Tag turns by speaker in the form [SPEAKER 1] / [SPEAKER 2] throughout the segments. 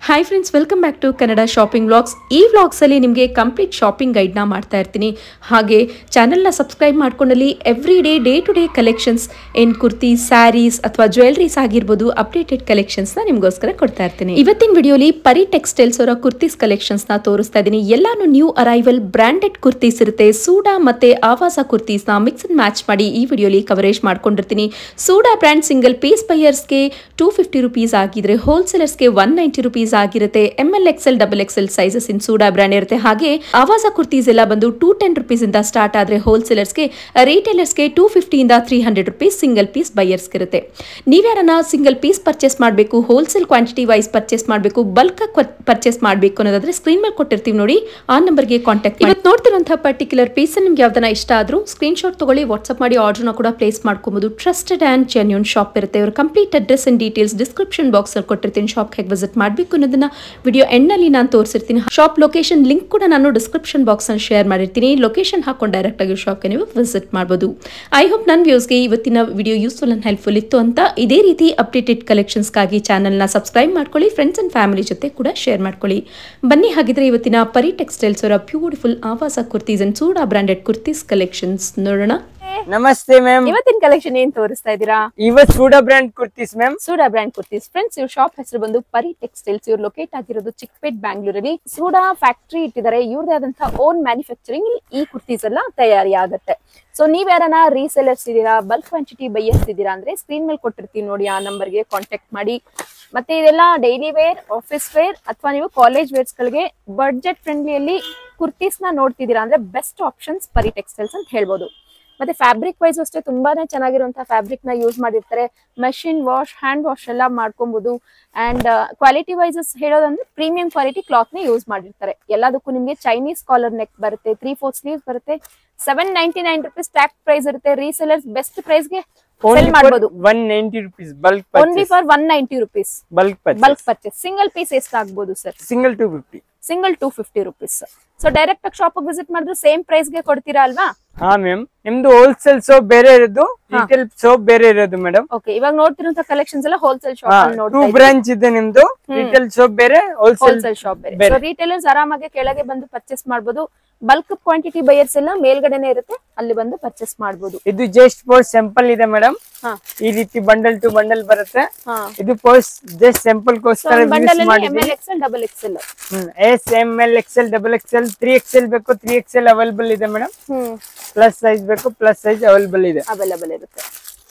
[SPEAKER 1] Hi friends welcome back to Kannada shopping vlogs ಈ ವ್ಲಾಗ್ಸಲ್ಲಿ ನಿಮಗೆ ಕಂಪ್ಲೀಟ್ ಶಾಪಿಂಗ್ ಗೈಡ್ನ ಮಾಡ್ತಾ ಇರ್ತೀನಿ ಹಾಗೆ ಚಾನಲ್ನ ಸಬ್ಸ್ಕ್ರೈಬ್ ಮಾಡ್ಕೊಂಡಲ್ಲಿ every day day to day collections ಏನು ಕುರ್ತಿ ಸ್ಯಾರೀಸ್ ಅಥವಾ ಜ್ಯುವೆಲ್ರೀಸ್ ಆಗಿರ್ಬೋದು ಅಪ್ಡೇಟೆಡ್ ಕಲೆಕ್ಷನ್ಸ್ನ ನಿಮಗೋಸ್ಕರ ಕೊಡ್ತಾ ಇರ್ತೀನಿ ಇವತ್ತಿನ ವಿಡಿಯೋಲಿ ಪರಿ ಟೆಕ್ಸ್ಟೈಲ್ಸ್ ಅವರ ಕುರ್ತೀಸ್ ಕಲೆಕ್ಷನ್ಸ್ನ ತೋರಿಸ್ತಾ ಇದ್ದೀನಿ ಎಲ್ಲಾನು ನ್ಯೂ ಅರೈವಲ್ ಬ್ರ್ಯಾಂಡೆಡ್ ಕುರ್ತೀಸ್ ಇರುತ್ತೆ ಸೂಡಾ ಮತ್ತೆ ಆವಾಸ ಕುರ್ತೀಸ್ನ ಮಿಕ್ಸ್ ಅಂಡ್ ಮ್ಯಾಚ್ ಮಾಡಿ ಈ ವಿಡಿಯೋಲಿ ಕವರೇಜ್ ಮಾಡ್ಕೊಂಡಿರ್ತೀನಿ ಸೂಡಾ ಬ್ರ್ಯಾಂಡ್ ಸಿಂಗಲ್ ಪೀಸ್ ಬೈಯರ್ಸ್ಗೆ ಟೂ ಫಿಫ್ಟಿ ರುಪೀಸ್ ಆಗಿದ್ರೆ ಹೋಲ್ಸೇಲರ್ಸ್ಗೆ ಒನ್ ನೈಂಟಿ ರುಪೀಸ್ ಆಗಿರುತ್ತೆ M L XL double XL sizes in Sooda brand ಇರುತ್ತೆ ಹಾಗೆ ಆವಾಸ ಕುರ್ತೀಸ್ ಎಲ್ಲ ಬಂದು ಟೂ ಟೆನ್ ರುಪೀಸ್ ಇಂದ ಸ್ಟಾರ್ಟ್ ಆದ್ರೆ ಹೋಲ್ಸೇಲರ್ಸ್ಗೆ ರಿಟೇಲರ್ಸ್ಗೆ ಟೂ ಫಿಫ್ಟಿಯಿಂದ three hundred rupees single piece ಬೈಯರ್ಸ್ಗೆ ಇರುತ್ತೆ ನೀವ್ಯಾರನ್ನ ಸಿಂಗಲ್ ಪೀಸ್ ಪರ್ಚೇಸ್ ಮಾಡಬೇಕು ಹೋಲ್ಸೇಲ್ ಕ್ವಾಂಟಿಟಿ ವೈಸ್ ಪರ್ಚೇಸ್ ಮಾಡಬೇಕು ಬಲ್ಕ್ ಪರ್ಚೇಸ್ ಮಾಡಬೇಕು ಅನ್ನೋದಾದ್ರೆ ಸ್ಕ್ರೀನ್ ಮೇಲೆ ಕೊಟ್ಟಿರ್ತೀವಿ ನೋಡಿ ಆ ನಂಬರ್ಗೆ ಕಾಂಟ್ಯಾಕ್ಟ್ ಇವತ್ತು ನೋಡ್ತಿರುವಂತಹ ಪರ್ಟಿಕ್ಯುಲರ್ ಪೀಸ್ ನಿಮ್ಗೆ ಯಾವ್ದನ್ನ ಇಷ್ಟ ಆದ್ರೂ ಸ್ಕ್ರೀನ್ ಶಾಟ್ ತಗೊಳ್ಳಿ ವಾಟ್ಸ್ಆಪ್ ಮಾಡಿ ಆರ್ಡರ್ನ ಕೂಡ ಪ್ಲೇಸ್ ಮಾಡ್ಕೊಬಹುದು ಟ್ರಸ್ಟೆಡ್ ಆ್ಯಂಡ್ ಜೆನ್ಯೂನ್ ಶಾಪ್ ಇರುತ್ತೆ ಇವ್ರ complete address and details description box ಅಲ್ಲಿ ಕೊಟ್ಟಿರ್ತೀನಿ ಶಾಪ್ ಹೇಗೆ ವಿಸಿಟ್ ಮಾಡಬೇಕು ಅನ್ನೋದನ್ನ ವಿಡಿಯೋ ಎಂಡ್ನಲ್ಲಿ ನಾನು ತೋರಿಸಿರ್ತೀನಿ ಶಾಪ್ ಲೊಕೇಶನ್ ಲಿಂಕ್ ಕೂಡ ನಾನು ಡಿಸ್ಕ್ರಿಪ್ಷನ್ ಬಾಕ್ಸ್ ಅಲ್ಲಿ ಶೇರ್ ಮಾಡಿರ್ತೀನಿ ಲೊಕೇಶನ್ ಹಾಕೊಂಡು ಡೈರೆಕ್ಟ್ ಆಗಿ ಶಾಪ್ಗೆ ನೀವು ವಿಸಿಟ್ ಮಾಡಬಹುದು ಐ ಹೋಪ್ ನನ್ನ ವ್ಯೂಸ್ಗೆ ಇವತ್ತಿನ ವಿಡಿಯೋ ಯೂಸ್ಫುಲ್ ಅಂಡ್ ಹೆಲ್ಪ್ಫುಲ್ ಇತ್ತು ಅಂತ ಇದೇ ರೀತಿ ಅಪ್ಡೇಟೆಡ್ ಕಲೆಕ್ಷನ್ಸ್ಗಾಗಿ ಚಾನಲ್ನ ಸಬ್ಸ್ಕ್ರೈಬ್ ಮಾಡ್ಕೊಳ್ಳಿ ಫ್ರೆಂಡ್ಸ್ ಅಂಡ್ ಫ್ಯಾಮಿಲಿ ಜೊತೆ ಕೂಡ ಶೇರ್ ಮಾಡ್ಕೊಳ್ಳಿ ಬನ್ನಿ ಹಾಗಿದ್ರೆ ಇವತ್ತಿನ ಪರಿ ಟೆಕ್ಸ್ಟೈಲ್ಸ್ ಅವರ ಬ್ಯೂಟಿಫುಲ್ ಆವಾಸ ಕುರ್ತೀಸ್ ಅಂಡ್ ಸೂಡಾ ಬ್ರಾಂಡೆಡ್ ಕುರ್ತೀಸ್ ಕಲೆಕ್ಷನ್ಸ್ ನೋಡೋಣ
[SPEAKER 2] ನಮಸ್ತೆ ಮ್ಯಾಮ್
[SPEAKER 3] ಇವತ್ತಿನ ಕಲೆಕ್ಷನ್ ಏನ್ ತೋರಿಸ್ತಾ ಇದ್ದೀರಾ
[SPEAKER 2] ಇವತ್ ಸೂಡಾ ಬ್ರ್ಯಾಂಡ್ ಕುರ್ತೀಸ್ ಮ್ಯಾಮ್
[SPEAKER 3] ಸೂಡಾ ಬ್ರ್ಯಾಂಡ್ ಕುರ್ತೀಸ್ ಫ್ರೆಂಡ್ಸ್ ಇವ್ರ ಶಾಪ್ ಹೆಸರು ಬಂದು ಪರಿ ಟೆಕ್ಸ್ಟೈಲ್ಸ್ ಇವ್ರು ಲೊಕೇಟ್ ಆಗಿರೋದು ಚಿಕ್ಕಪೇಟ್ ಬ್ಯಾಂಗ್ಳೂರಲ್ಲಿ ಸೂಡಾ ಫ್ಯಾಕ್ಟರಿ ಇಟ್ಟಿದ್ದಾರೆ ಇವ್ರದೇ ಆದಂತಹ ಓನ್ ಮ್ಯಾನುಫ್ಯಾಕ್ಚರಿಂಗ್ ಈ ಕುರ್ತೀಸ್ ಎಲ್ಲ ತಯಾರಿ ಆಗುತ್ತೆ ಸೊ ನೀವ್ ಯಾರನ್ನ ರೀಸೆಲರ್ಸ್ ಇದೀರಾ ಬಲ್ಕ್ ಕ್ವಾಂಟಿಟಿ ಬೈಯರ್ಸ್ ಇದೀರಾ ಅಂದ್ರೆ ಸ್ಕ್ರೀನ್ ಮೇಲೆ ಕೊಟ್ಟಿರ್ತೀವಿ ನೋಡಿ ಆ ನಂಬರ್ಗೆ ಕಾಂಟ್ಯಾಕ್ಟ್ ಮಾಡಿ ಮತ್ತೆ ಇದೆಲ್ಲ ಡೈಲಿ ವೇರ್ ಆಫೀಸ್ ವೇರ್ ಅಥವಾ ನೀವು ಕಾಲೇಜ್ ವೇರ್ಸ್ ಗಳಿಗೆ ಬಡ್ಜೆಟ್ ಫ್ರೆಂಡ್ಲಿಯಲ್ಲಿ ಕುರ್ತೀಸ್ ನ ನೋಡ್ತಿದ್ದೀರಾ ಅಂದ್ರೆ ಬೆಸ್ಟ್ ಆಪ್ಷನ್ಸ್ ಪರಿ ಟೆಕ್ಸ್ಟೈಲ್ಸ್ ಅಂತ ಹೇಳ್ಬೋದು ಮತ್ತೆ ಫ್ಯಾಬ್ರಿಕ್ ವೈಸ್ ಅಷ್ಟೇ ತುಂಬಾನೇ ಚೆನ್ನಾಗಿರುವಂತಹ ಫ್ಯಾಬ್ರಿಕ್ ನ ಯೂಸ್ ಮಾಡಿರ್ತಾರೆ ಮೆಷಿನ್ ವಾಶ್ ಹ್ಯಾಂಡ್ ವಾಶ್ ಎಲ್ಲ ಮಾಡ್ಕೊಬಹುದು ಅಂಡ್ ಕ್ವಾಲಿಟಿ ವೈಸಸ್ ಹೇಳೋದಂದ್ರೆ ಪ್ರೀಮಿಯಂ ಕ್ವಾಲಿಟಿ ಕ್ಲಾತ್ ನ ಯೂಸ್ ಮಾಡಿರ್ತಾರೆ ಎಲ್ಲದಕ್ಕೂ ನಿಮ್ಗೆ ಚೈನೀಸ್ ಕಾಲರ್ ನೆಕ್ ಬರುತ್ತೆ ತ್ರೀ ಫೋರ್ ಸ್ಲೀವ್ಸ್ ಬರುತ್ತೆ seven ninety nine rupees tag price ಇರುತ್ತೆ ರೀಸೆಲರ್ಸ್ ಬೆಸ್ಟ್ ಪ್ರೈಸ್ ಗೆ ಸೆಲ್ ಮಾಡಬಹುದು
[SPEAKER 2] one ninety rupees bulk
[SPEAKER 3] only for one ninety rupees
[SPEAKER 2] bulk
[SPEAKER 3] bulk purchase single piece ಎಷ್ಟಾಗ್ಬೋದು sir
[SPEAKER 2] single two fifty
[SPEAKER 3] single two fifty rupees so direct ಆಗಿ shop visit ಮಾಡಿದ್ರೆ same price ಗೆ ಕೊಡ್ತೀರಾ ಅಲ್ವಾ
[SPEAKER 2] ಹಾ ma'am ನಿಮ್ದು ಹೋಲ್ಸೇಲ್ ಸೋಪ್ ಬೇರೆ ಇರೋದು ರಿಟೇಲ್ ಸೋಪ್ ಬೇರೆ ಇರೋದು ಮೇಡಮ್
[SPEAKER 3] ಓಕೆ ಇವಾಗ ನೋಡ್ತಿರುವಂತ ಕಲೆಕ್ಷನ್ಸ್ ಎಲ್ಲ ಹೋಲ್ಸೇಲ್ ಶಾಪ್ ಅಲ್ಲಿ
[SPEAKER 2] ಟೂ
[SPEAKER 3] ನೋಡ್ತಾ
[SPEAKER 2] ಬ್ರಾಂಚ್ ಇದೆ ನಿಮ್ದು ರಿಟೇಲ್ ಸೋಪ್ ಬೇರೆ ಹೋಲ್ಸೇಲ್
[SPEAKER 3] ಹೋಲ್ಸೇಲ್ ಶಾಪ್ ಬೇರೆ ಸೊ ರಿಟೇಲರ್ಸ್ ಆರಾಮಾಗಿ ಕೆಳಗೆ ಬಂದು ಪರ್ಚೇಸ್ ಮಾಡಬಹುದು ಬಲ್ಕ್ ಕ್ವಾಂಟಿಟಿ ಬೈಯರ್ಸ್ ಎಲ್ಲ ಮೇಲ್ಗಡೆನೆ ಇರುತ್ತೆ ಅಲ್ಲಿ ಬಂದು ಪರ್ಚೇಸ್ ಮಾಡಬಹುದು
[SPEAKER 2] ಇದು ಜಸ್ಟ್ ಫೋರ್ ಸ್ಯಾಂಪಲ್ ಇದೆ ಮೇಡಮ್
[SPEAKER 3] ಹಾ
[SPEAKER 2] ಈ ರೀತಿ ಬಂಡಲ್ ಟು ಬಂಡಲ್ ಬರುತ್ತೆ
[SPEAKER 3] ಹಾ
[SPEAKER 2] ಇದು ಪೋಸ್ಟ್ ಜಸ್ಟ್ ಸ್ಯಾಂಪಲ್ ಕೋಸ್ಕರ
[SPEAKER 3] ಬಂಡಲ್
[SPEAKER 2] ಯೂಸ್
[SPEAKER 3] ಅಲ್ಲಿ ಎಂ
[SPEAKER 2] ಮಾಡಿದ್ವಿ
[SPEAKER 3] L XL double XL
[SPEAKER 2] S M L XL double XL three XL ಬೇಕು ತ್ರೀ ಎಕ್ಸೆಲ್ ಅವೈಲೇಬಲ್ ಇದೆ ಮೇಡಮ್
[SPEAKER 3] ಹ್ಮ್
[SPEAKER 2] ಪ್ಲಸ್ ಸೈಜ್ ಬೇಕು ಪ್ಲಸ್ ಸೈಜ್ ಅವೈಲೇಬಲ್ ಇದೆ
[SPEAKER 3] ಅವೈಲಬಲ್ ಇರುತ್ತೆ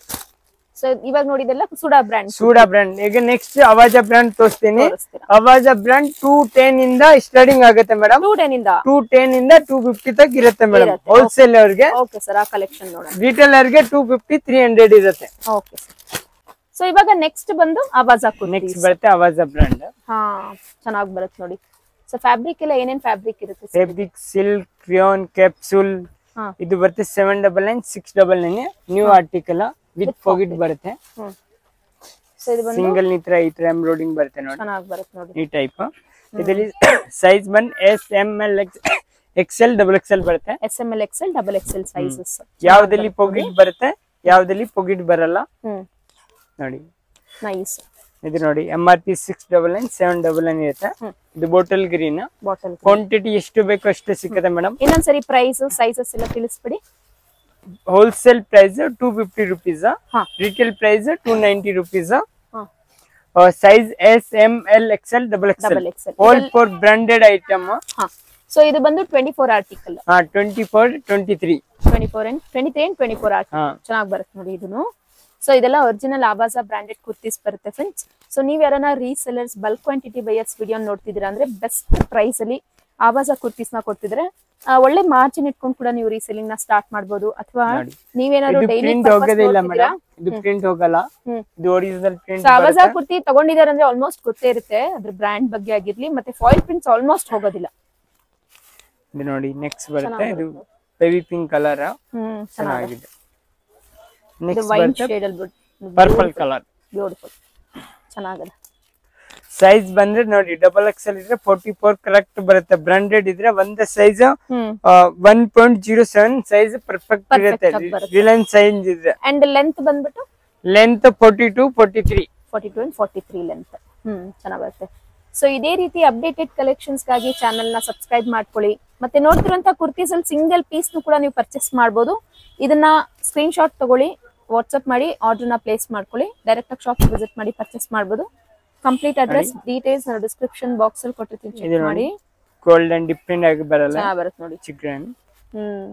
[SPEAKER 3] ಸೊ ಇವಾಗ ನೋಡಿದೆಲ್ಲ ಸುಡಾ ಬ್ರ್ಯಾಂಡ್
[SPEAKER 2] ಸೂಡಾ ಬ್ರ್ಯಾಂಡ್ ಈಗ ನೆಕ್ಸ್ಟ್ ಅವಾಜ ಬ್ರ್ಯಾಂಡ್ ತೋರಿಸ್ತೀನಿ
[SPEAKER 3] ತೋರಿಸ್ತೀರಾ
[SPEAKER 2] ಅವಾಜ ಬ್ರ್ಯಾಂಡ್ ಟೂ ಟೆನ್ ಇಂದ ಸ್ಟಾರ್ಟಿಂಗ್ ಆಗುತ್ತೆ ಮೇಡಮ್
[SPEAKER 3] ಟೂ ಟೆನ್ ಇಂದ
[SPEAKER 2] ಟೂ ಟೆನ್ ಇಂದ ಟೂ ಫಿಫ್ಟಿ ತಕ್ ಇರುತ್ತೆ ಮೇಡಮ್
[SPEAKER 3] ಇರುತ್ತೆ.
[SPEAKER 2] ಹೋಲ್ಸೇಲ್ ಅವ್ರಿಗೆ
[SPEAKER 3] ಓಕೆ ಸರ್ ಆ ಕಲೆಕ್ಷನ್ ನೋಡೋಣ
[SPEAKER 2] ರಿಟೇಲ್ ಅವ್ರಿಗೆ ಟೂ ಫಿಫ್ಟಿ ತ್ರೀ ಹಂಡ್ರೆಡ್ ಇರುತ್ತೆ
[SPEAKER 3] ಓಕೆ ಸರ್ ಸೊ ಇವಾಗ ನೆಕ್ಸ್ಟ್ ಬಂದು ಆವಾಜ್ ಹಾಕು
[SPEAKER 2] ನೆಕ್ಸ್ಟ್ ಬರುತ್ತೆ ಅವಾಜ ಬ್ರ್ಯಾಂಡ್
[SPEAKER 3] ಹಾ ಚೆನ್ನಾಗಿ ಬರುತ್ತೆ ನೋಡಿ ಸೊ ಫ್ಯಾಬ್ರಿಕ್ ಎಲ್ಲ ಏನೇನ್ ಫ್ಯಾಬ್ರಿಕ್ ಇರುತ್ತೆ sir?
[SPEAKER 2] ಫೆಬ್ರಿಕ್ ಸಿಲ್ಕ್ ಕ್ರಿಯೋನ್ ಕ್ಯಾಪ್ಸೂಲ್
[SPEAKER 3] ಹಾ
[SPEAKER 2] ಇದು ಬರುತ್ತೆ seven double nine six double nine new article with pocket ಬರುತ್ತೆ
[SPEAKER 3] ಹ್ಮ್ ಸೊ ಇದು ಬಂದು
[SPEAKER 2] ಸಿಂಗಲ್ ಈ ತರ ಈ ತರ ಎಂಬ್ರಾಯ್ಡಿಂಗ್ ಬರುತ್ತೆ ನೋಡಿ
[SPEAKER 3] ಚೆನ್ನಾಗಿ ಬರುತ್ತೆ ನೋಡಿ
[SPEAKER 2] ಈ ಟೈಪ್ ಇದರಲ್ಲಿ ಸೈಜ್ ಬಂದ್ S M L XL double XL ಬರುತ್ತೆ
[SPEAKER 3] S M L XL double XL sizes
[SPEAKER 2] ಯಾವ್ದಲ್ಲಿ ಪೊಗಿಟ್ ಬರುತ್ತೆ ಯಾವ್ದಲ್ಲಿ ಪೊಗಿಟ್ ಬರಲ್ಲ
[SPEAKER 3] ಹ್ಮ್
[SPEAKER 2] ನೋಡಿ
[SPEAKER 3] ನೈಸ್
[SPEAKER 2] ಇದು ನೋಡಿ M R P six double nine seven double nine ಇರುತ್ತೆ
[SPEAKER 3] ಹ್ಮ್.
[SPEAKER 2] ಇದು ಬಾಟಲ್ ಗ್ರೀನ್
[SPEAKER 3] ಬಾಟಲ್
[SPEAKER 2] ಕ್ವಾಂಟಿಟಿ ಎಷ್ಟು ಬೇಕು ಅಷ್ಟೇ ಸಿಕ್ಕತ್ತೆ ಮೇಡಮ್
[SPEAKER 3] ಇನ್ನೊಂದ್ಸರಿ ಪ್ರೈಸ್ ಸೈಜಸ್ ಎಲ್ಲ ತಿಳಿಸ್ಬಿಡಿ
[SPEAKER 2] wholesale price two fifty rupees
[SPEAKER 3] ಹಾ
[SPEAKER 2] retail price two ninety rupees
[SPEAKER 3] ಹಾ
[SPEAKER 2] size S M L XL double XL
[SPEAKER 3] double XL
[SPEAKER 2] all four branded item
[SPEAKER 3] ಹಾ ಸೊ ಇದು ಬಂದು ಟ್ವೆಂಟಿ ಫೋರ್ ಆರ್ಟಿಕಲ್
[SPEAKER 2] ಹಾ twenty four twenty three
[SPEAKER 3] twenty four and twenty three and twenty four article
[SPEAKER 2] ಹಾ
[SPEAKER 3] ಚೆನ್ನಾಗಿ ಬರುತ್ತೆ ನೋಡಿ ಇದನ್ನು ಸೊ ಇದೆಲ್ಲ ಒರಿಜಿನಲ್ ಆವಾಸ ಬ್ರಾಂಡೆಡ್ ಕುರ್ತೀಸ್ ಬರುತ್ತೆ ಫ್ರೆಂಡ್ಸ್ ಸೊ ನೀವ್ ಯಾರನ್ನ resellers bulk quantity buyers video ನೋಡ್ತಿದ್ದೀರಾ ಅಂದ್ರೆ ಬೆಸ್ಟ್ ಪ್ರೈಸ್ ಅಲ್ಲಿ ಆವಾಸ ಕುರ್ತೀಸ್ ನ ಕೊಡ್ತಿದ್ರೆ ಆ, ಒಳ್ಳೆ ಮಾರ್ಜಿನ್ ಇಟ್ಕೊಂಡು ಕೂಡ ನೀವು ರೀಸೆಲಿಂಗ್ ನ ಸ್ಟಾರ್ಟ್ ಮಾಡ್ಬೋದು ಅಥವಾ
[SPEAKER 2] ನೋಡಿ.
[SPEAKER 3] ನೀವೇನಾದ್ರು
[SPEAKER 2] ಇದು
[SPEAKER 3] ಡೈಲಿ
[SPEAKER 2] ಪ್ರಿಂಟ್ ಹೋಗೋದೇ ಇಲ್ಲ ಮೇಡಮ್ ಇದು ಪ್ರಿಂಟ್ ಹೋಗಲ್ಲ
[SPEAKER 3] ಹ್ಮ್
[SPEAKER 2] ಇದು ಒರಿಜಿನಲ್ ಪ್ರಿಂಟ್
[SPEAKER 3] ಸೊ ಆವಾಸ ಕುರ್ತಿ ತಗೊಂಡಿದ್ದಾರೆ ಅಂದ್ರೆ ಆಲ್ಮೋಸ್ಟ್ ಗೊತ್ತೇ ಇರುತ್ತೆ ಅದ್ರ ಬ್ರ್ಯಾಂಡ್ ಬಗ್ಗೆ ಆಗಿರ್ಲಿ ಮತ್ತೆ ಫಾಯಿಲ್ ಪ್ರಿಂಟ್ಸ್ ಆಲ್ಮೋಸ್ಟ್ ಹೋಗೋದಿಲ್ಲ
[SPEAKER 2] ಇದು ನೋಡಿ ನೆಕ್ಸ್ಟ್ ಬರುತ್ತೆ ಇದು ಬೇಬಿ ಪಿಂಕ್ ಕಲರ್
[SPEAKER 3] ಹ್ಮ್ ಚೆನ್ನಾಗಿ
[SPEAKER 2] ಚೆನ್ನಾಗಿದೆ
[SPEAKER 3] ಇದು
[SPEAKER 2] ನೆಕ್ಸ್ಟ್
[SPEAKER 3] ವೈನ್
[SPEAKER 2] ಬರುತ್ತೆ
[SPEAKER 3] ಶೇಡ್ ಅಲ್ಲಿ
[SPEAKER 2] ಪರ್ಪಲ್ ಕಲರ್
[SPEAKER 3] ಬ್ಯೂಟಿಫುಲ್ ಚೆನ್ನಾಗದ
[SPEAKER 2] ಸೈಜ್ ಬಂದ್ರೆ ನೋಡಿ ಡಬಲ್ ಎಕ್ಸೆಲ್ ಇದ್ರೆ ಫೋರ್ಟಿ ಫೋರ್ ಕರೆಕ್ಟ್ ಬರುತ್ತೆ ಬ್ರಾಂಡೆಡ್ ಇದ್ರೆ ಒಂದೇ size
[SPEAKER 3] hmm
[SPEAKER 2] one point zero seven size perfect
[SPEAKER 3] Perfect
[SPEAKER 2] ಇರುತ್ತೆ
[SPEAKER 3] ಆಗಿ ಬರುತ್ತೆ.
[SPEAKER 2] ರಿಲಯನ್ಸ್ ಸೈಜ್ ಇದ್ರೆ
[SPEAKER 3] ಅಂಡ್ ಲೆಂತ್ ಬಂದ್ಬಿಟ್ಟು
[SPEAKER 2] length forty two forty three
[SPEAKER 3] forty two and forty three length hmm ಚೆನ್ನಾಗ್ ಬರುತ್ತೆ ಸೊ ಇದೇ ರೀತಿ ಅಪ್ಡೇಟೆಡ್ ಕಲೆಕ್ಷನ್ಸ್ಗಾಗಿ ಚಾನೆಲ್ನ ಸಬ್ಸ್ಕ್ರೈಬ್ ಮಾಡ್ಕೊಳ್ಳಿ ಮತ್ತೆ ನೋಡ್ತಿರುವಂತ ಕುರ್ತೀಸ್ ಅಲ್ಲಿ ಸಿಂಗಲ್ ಪೀಸ್ ಕೂಡ ನೀವು ಪರ್ಚೇಸ್ ಮಾಡ್ಬೋದು ಇದನ್ನ ಸ್ಕ್ರೀನ್ ಶಾಟ್ ತಗೊಳ್ಳಿ ವಾಟ್ಸ್ಆಪ್ ಮಾಡಿ ಆರ್ಡರ್ನ ಪ್ಲೇಸ್ ಮಾಡ್ಕೊಳ್ಳಿ ಡೈರೆಕ್ಟ್ ಆಗಿ ಶಾಪ್ ವಿಸಿಟ್ ಮಾಡಿ ಪರ್ಚೇಸ್ ಮಾಡ್ಬೋದು ಕಂಪ್ಲೀಟ್ ಅಡ್ರೆಸ್ ಡೀಟೇಲ್ಸ್ ನಾನು ಡಿಸ್ಕ್ರಿಪ್ಷನ್ ಬಾಕ್ಸ್ ಅಲ್ಲಿ ಕೊಟ್ಟಿರ್ತೀನಿ
[SPEAKER 2] ಇದು
[SPEAKER 3] ಚೆಕ್
[SPEAKER 2] ನೋಡಿ.
[SPEAKER 3] ಮಾಡಿ
[SPEAKER 2] ಗೋಲ್ಡನ್ ಡಿಫ್ರೆಂಟ್ ಆಗಿ ಬರಲ್ಲ
[SPEAKER 3] ಚೆನ್ನಾಗಿ ಬರುತ್ತೆ ನೋಡಿ
[SPEAKER 2] ಚಿಕನ್
[SPEAKER 3] ಹ್ಮ್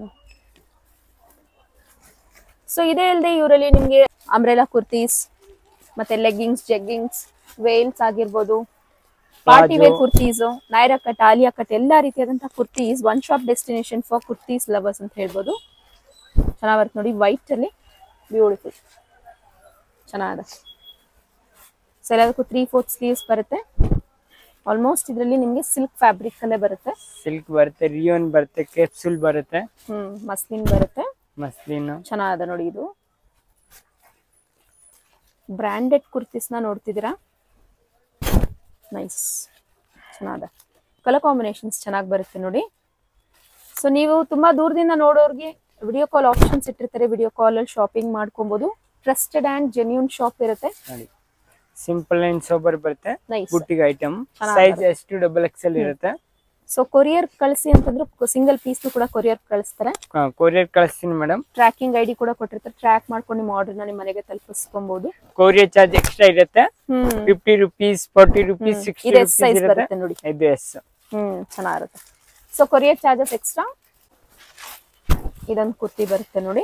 [SPEAKER 3] ಸೊ ಇದೇ ಅಲ್ಲದೆ ಇವರಲ್ಲಿ ನಿಮ್ಗೆ ಅಂಬ್ರೆಲಾ ಕುರ್ತೀಸ್ ಮತ್ತೆ ಲೆಗ್ಗಿಂಗ್ಸ್ ಜೆಗ್ಗಿಂಗ್ಸ್ ವೇಲ್ಸ್ ಆಗಿರ್ಬೋದು party wear kurtis Naira cut Alia cut ಎಲ್ಲಾ ರೀತಿಯಾದಂತಹ kurtis one shop destination for kurtis lovers ಅಂತ ಹೇಳ್ಬೋದು ಚೆನ್ನಾಗಿ ಬರುತ್ತೆ ನೋಡಿ ವೈಟ್ ಅಲ್ಲಿ ಬ್ಯೂಟಿಫುಲ್ ಚೆನ್ನಾಗಿದೆ ಸೊ ಎಲ್ಲದಕ್ಕೂ ತ್ರೀ ಫೋರ್ತ್ ಸ್ಲೀವ್ಸ್ ಬರುತ್ತೆ ಆಲ್ಮೋಸ್ಟ್ ಇದರಲ್ಲಿ ನಿಮಗೆ ಸಿಲ್ಕ್ ಫ್ಯಾಬ್ರಿಕ್ ಅಲ್ಲೇ ಬರುತ್ತೆ
[SPEAKER 2] ಸಿಲ್ಕ್ ಬರುತ್ತೆ ರಿಯೋನ್ ಬರುತ್ತೆ ಕೆಪ್ಸುಲ್ ಬರುತ್ತೆ
[SPEAKER 3] ಹ್ಮ್ ಮಸ್ಲಿನ್ ಬರುತ್ತೆ
[SPEAKER 2] ಮಸ್ಲಿನ್
[SPEAKER 3] ಚೆನ್ನಾಗಿದೆ ನೋಡಿ ಇದು ಬ್ರ್ಯಾಂಡೆಡ್ ಕುರ್ತೀಸ್ನ ನೋಡ್ತಿದ್ದೀರಾ ನೈಸ್ ಚೆನ್ನಾಗಿದೆ ಕಲರ್ ಕಾಂಬಿನೇಷನ್ಸ್ ಚೆನ್ನಾಗಿ ಬರುತ್ತೆ ನೋಡಿ ಸೊ ನೀವು ತುಂಬಾ ದೂರದಿಂದ ನೋಡೋರ್ಗೆ ವಿಡಿಯೋ ಕಾಲ್ ಆಪ್ಷನ್ಸ್ ಇಟ್ಟಿರ್ತಾರೆ ವಿಡಿಯೋ ಕಾಲಲ್ಲಿ ಶಾಪಿಂಗ್ ಮಾಡ್ಕೊಬೋದು ಟ್ರಸ್ಟೆಡ್ ಆ್ಯಂಡ್ ಜೆನ್ಯೂನ್ ಶಾಪ್ ಇರುತ್ತೆ
[SPEAKER 2] ನೋಡಿ ಸಿಂಪಲ್ ಅಂಡ್ ಸೋಬರ್ ಬರುತ್ತೆ
[SPEAKER 3] ನೈಸ್
[SPEAKER 2] ಬುಟ್ಟಿಗೆ ಐಟಮ್
[SPEAKER 3] ಚೆನ್ನಾಗ್
[SPEAKER 2] ಸೈಜ್ ಎಷ್ಟು ಡಬಲ್ ಎಕ್ಸೆಲ್ ಇರುತ್ತೆ
[SPEAKER 3] ಸೊ ಕೊರಿಯರ್ ಕಳಿಸಿ ಅಂತಂದ್ರೆ ಸಿಂಗಲ್ ಪೀಸ್ನು ಕೂಡ ಕೊರಿಯರ್ ಕಳಿಸ್ತಾರೆ
[SPEAKER 2] ಕೊರಿಯರ್ ಕಳಿಸ್ತೀನಿ ಮೇಡಮ್
[SPEAKER 3] ಟ್ರ್ಯಾಕಿಂಗ್ ಐ ಡಿ ಕೂಡ ಕೊಟ್ಟಿರ್ತಾರೆ ಟ್ರ್ಯಾಕ್ ಮಾಡ್ಕೊಂಡು ನಿಮ್ಮ ಆರ್ಡರ್ನ ನಿಮ್ಮ ಮನೆಗೆ ತಲುಪಿಸ್ಕೊಬಹುದು
[SPEAKER 2] ಕೊರಿಯರ್ ಚಾರ್ಜ್ ಎಕ್ಸ್ಟ್ರಾ ಇರುತ್ತೆ
[SPEAKER 3] hmm
[SPEAKER 2] fifty rupees forty rupees sixty
[SPEAKER 3] ಇದೆ
[SPEAKER 2] ರುಪೀಸ್
[SPEAKER 3] ಸೈಜ್
[SPEAKER 2] ಇರುತ್ತೆ
[SPEAKER 3] ಬರುತ್ತೆ ನೋಡಿ
[SPEAKER 2] ಇದು ಎಸ್
[SPEAKER 3] ಹ್ಮ್ ಚೆನ್ನಾಗಿರುತ್ತೆ ಸೊ ಕೊರಿಯರ್ ಚಾರ್ಜಸ್ ಎಕ್ಸ್ಟ್ರಾ ಇದೊಂದು ಕುರ್ತಿ ಬರುತ್ತೆ ನೋಡಿ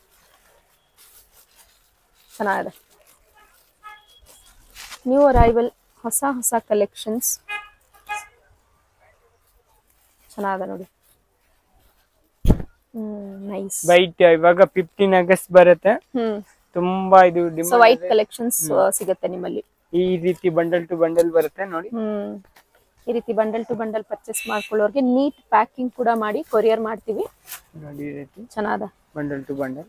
[SPEAKER 3] ಚೆನ್ನಾಗಿದೆ ನ್ಯೂ ಅರೈವಲ್ ಹೊಸ ಹೊಸ ಕಲೆಕ್ಷನ್ಸ್ ಚೆನ್ನಾಗಿದೆ ನೋಡಿ ಹ್ಮ್ ನೈಸ್
[SPEAKER 2] ವೈಟ್ ಇವಾಗ ಫಿಫ್ಟೀನ್ ಆಗಸ್ಟ್ ಬರುತ್ತೆ
[SPEAKER 3] ಹ್ಮ್
[SPEAKER 2] ತುಂಬಾ ಇದು
[SPEAKER 3] ಸೊ
[SPEAKER 2] demand
[SPEAKER 3] ವೈಟ್
[SPEAKER 2] ಇದೆ.
[SPEAKER 3] ಕಲೆಕ್ಷನ್ಸ್ ಸಿಗುತ್ತೆ ನಿಮ್ಮಲ್ಲಿ
[SPEAKER 2] ಈ ರೀತಿ ಬಂಡಲ್ ಟು ಬಂಡಲ್ ಬರುತ್ತೆ ನೋಡಿ
[SPEAKER 3] ಹ್ಮ್ ಈ ರೀತಿ ಬಂಡಲ್ ಟು ಬಂಡಲ್ ಪರ್ಚೇಸ್ ಮಾಡ್ಕೊಳ್ಳೋರ್ಗೆ ನೀಟ್ ಪ್ಯಾಕಿಂಗ್ ಕೂಡ ಮಾಡಿ ಕೊರಿಯರ್ ಮಾಡ್ತೀವಿ
[SPEAKER 2] ನೋಡಿ ಈ ರೀತಿ
[SPEAKER 3] ಚೆನ್ನಾದ
[SPEAKER 2] bundle to bundle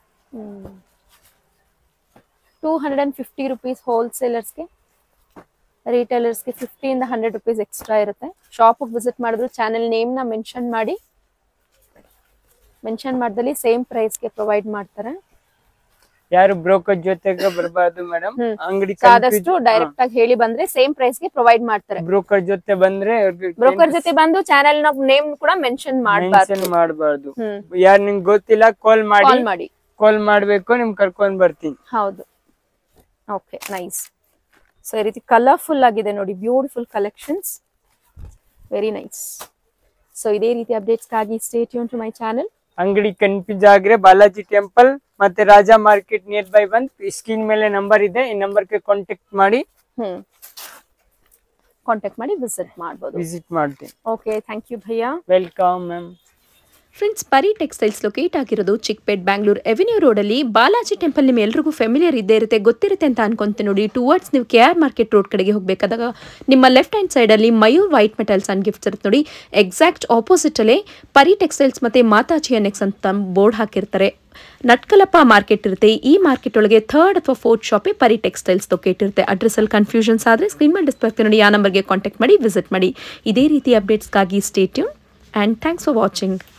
[SPEAKER 3] two hundred and fifty rupees ಹೋಲ್ಸೇಲರ್ಸ್ಗೆ ರಿಟೇಲರ್ಸ್ಗೆ ಫಿಫ್ಟಿಯಿಂದ ಹಂಡ್ರೆಡ್ ರುಪೀಸ್ ಎಕ್ಸ್ಟ್ರಾ ಇರುತ್ತೆ ಶಾಪಿಗೆ ವಿಸಿಟ್ ಮಾಡಿದ್ರು ಚಾನೆಲ್ ನೇಮ್ನ ಮೆನ್ಷನ್ ಮಾಡಿ ಮೆನ್ಷನ್ ಮಾಡ್ದಲ್ಲಿ ಸೇಮ್ ಪ್ರೈಸ್ಗೆ ಪ್ರೊವೈಡ್ ಮಾಡ್ತಾರೆ
[SPEAKER 2] ಯಾರು ಬ್ರೋಕರ್ ಜೊತೆಗೆ ಬರಬಾರ್ದು ಮೇಡಮ್
[SPEAKER 3] ಹ್ಮ್.
[SPEAKER 2] ಅಂಗಡಿ
[SPEAKER 3] So ಆದಷ್ಟು ಡೈರೆಕ್ಟ್ ಆಗಿ ಹೇಳಿ ಬಂದ್ರೆ ಸೇಮ್ ಪ್ರೈಸ್ಗೆ ಪ್ರೊವೈಡ್ ಮಾಡ್ತಾರೆ
[SPEAKER 2] ಬ್ರೋಕರ್ ಜೊತೆ ಬಂದ್ರೆ
[SPEAKER 3] ಬ್ರೋಕರ್ ಜೊತೆ ಬಂದು ಚಾನೆಲ್ ನ ನೇಮ್ ಕೂಡ ಮೆನ್ಷನ್ ಮಾಡಬಾರ್ದು
[SPEAKER 2] ಮೆನ್ಷನ್ ಮಾಡಬಾರ್ದು
[SPEAKER 3] ಹ್ಮ್
[SPEAKER 2] ಯಾರು ನಿಮ್ಗೆ ಗೊತ್ತಿಲ್ಲ ಕಾಲ್ ಮಾಡಿ
[SPEAKER 3] ಕಾಲ್ ಮಾಡಿ
[SPEAKER 2] ಕಾಲ್ ಮಾಡ್ಬೇಕು ನಿಮ್ ಕರ್ಕೊಂಡ್ ಬರ್ತೀನಿ
[SPEAKER 3] ಹೌದು ಓಕೆ ನೈಸ್ ಸೊ ಈ ರೀತಿ ಕಲರ್ಫುಲ್ ಆಗಿದೆ ನೋಡಿ beautiful collections very nice so ಇದೇ ರೀತಿ ಅಪ್ಡೇಟ್ಸ್ಗಾಗಿ stay tuned to my channel
[SPEAKER 2] ಅಂಗಡಿ ಕನ್ಫ್ಯೂಸ್ ಆಗ್ರೆ ಬಾಲಾಜಿ ಟೆಂಪಲ್ ಮತ್ತೆ ರಾಜಾ ಮಾರ್ಕೆಟ್ ನಿಯರ್ ಬೈ ಬಂದ್ ಸ್ಕ್ರೀನ್ ಮೇಲೆ ನಂಬರ್ ಇದೆ ಈ ನಂಬರ್ಗೆ ಕಾಂಟ್ಯಾಕ್ಟ್ ಮಾಡಿ
[SPEAKER 3] ಹ್ಮ್ ಕಾಂಟ್ಯಾಕ್ಟ್ ಮಾಡಿ ವಿಸಿಟ್ ಮಾಡ್ಬೋದು
[SPEAKER 2] ವಿಸಿಟ್ ಮಾಡ್ತೀನಿ
[SPEAKER 3] ಓಕೆ ಥ್ಯಾಂಕ್ ಯು ಭಯ್ಯ
[SPEAKER 2] welcome ma'am
[SPEAKER 1] friends Pari textiles locate ಆಗಿರೋದು ಚಿಕ್ಪೇಟ್ ಬ್ಯಾಂಗ್ಳೂರ್ ಎವೆನ್ಯೂ ರೋಡಲ್ಲಿ ಬಾಲಾಜಿ ಟೆಂಪಲ್ ನಿಮ್ಗೆ ಎಲ್ರಿಗೂ ಫೆಮಿಲಿಯರ್ ಇದ್ದೇ ಇರುತ್ತೆ ಗೊತ್ತಿರುತ್ತೆ ಅಂತ ಅನ್ಕೊಂತೀನಿ ನೋಡಿ ಟುವರ್ಡ್ಸ್ ನೀವು ಕೆ ಆರ್ ಮಾರ್ಕೆಟ್ ರೋಡ್ ಕಡೆಗೆ ಹೋಗಬೇಕಾದಾಗ ನಿಮ್ಮ ಲೆಫ್ಟ್ ಹ್ಯಾಂಡ್ ಸೈಡಲ್ಲಿ Mayur white metals and gifts ಇರುತ್ತೆ ನೋಡಿ ಎಕ್ಸಾಕ್ಟ್ ಆಪೋಸಿಟಲ್ಲೇ ಪರಿ ಟೆಕ್ಸ್ಟೈಲ್ಸ್ ಮತ್ತು ಮಾತಾಚಿ ನೆಕ್ಸ್ ಅಂತ ಬೋರ್ಡ್ ಹಾಕಿರ್ತಾರೆ ನಟ್ಕಲಪ್ಪ ಮಾರ್ಕೆಟ್ ಇರುತ್ತೆ ಈ ಮಾರ್ಕೆಟ್ ಒಳಗೆ ಥರ್ಡ್ ಅಥವಾ ಫೋರ್ತ್ ಶಾಪೇ ಪರಿ ಟೆಕ್ಸ್ಟೈಲ್ಸ್ ಲೊಕೇಟ್ ಇರುತ್ತೆ ಅಡ್ರೆಸ್ಸಲ್ಲಿ ಕನ್ಫ್ಯೂಷನ್ಸ್ ಆದರೆ ಸ್ಕ್ರೀನ್ ಮೇಲೆ ಡಿಸ್ಪ್ಲೇ ಆಗ್ತೀನಿ ನೋಡಿ ಆ ನಂಬರ್ಗೆ ಕಾಂಟ್ಯಾಕ್ಟ್ ಮಾಡಿ ವಿಸಿಟ್ ಮಾಡಿ ಇದೇ ರೀತಿ ಅಪ್ಡೇಟ್ಸ್ಗಾಗಿ stay tuned and thanks for watching